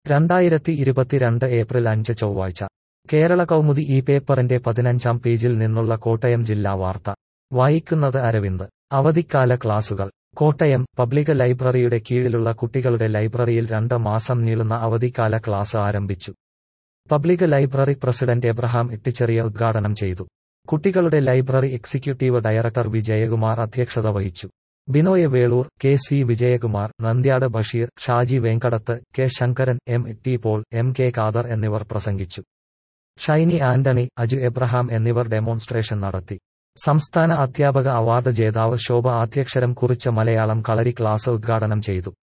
രണ്ടായിരത്തി ഇരുപത്തിരണ്ട് ഏപ്രിൽ അഞ്ച് ചൊവ്വാഴ്ച കേരള കൗമുദി ഈ പേപ്പറിന്റെ പതിനഞ്ചാം പേജിൽ നിന്നുള്ള കോട്ടയം ജില്ലാ വാർത്ത വായിക്കുന്നത് അരവിന്ദ് അവധിക്കാല ക്ലാസുകൾ കോട്ടയം പബ്ലിക് ലൈബ്രറിയുടെ കീഴിലുള്ള കുട്ടികളുടെ ലൈബ്രറിയിൽ രണ്ട് മാസം നീളുന്ന അവധിക്കാല ക്ലാസ് ആരംഭിച്ചു public library president Abraham Itticheriya ഉദ്ഘാടനം ചെയ്തു കുട്ടികളുടെ ലൈബ്രറി എക്സിക്യൂട്ടീവ് ഡയറക്ടർ വിജയകുമാർ അധ്യക്ഷത വഹിച്ചു Binoy Veloor K C Vijayakumar Nandyad Basheer Shaji Venkadath K Sankaran M T Paul M K Khader എന്നിവർ പ്രസംഗിച്ചു ഷൈനി ആന്റണി അജു എബ്രഹാം എന്നിവർ ഡെമോൺസ്ട്രേഷൻ നടത്തി സംസ്ഥാന അധ്യാപക അവാർഡ് ജേതാവ് ശോഭ ആദ്യക്ഷരം കുറിച്ച് മലയാളം കളരി ക്ലാസ് ഉദ്ഘാടനം ചെയ്തു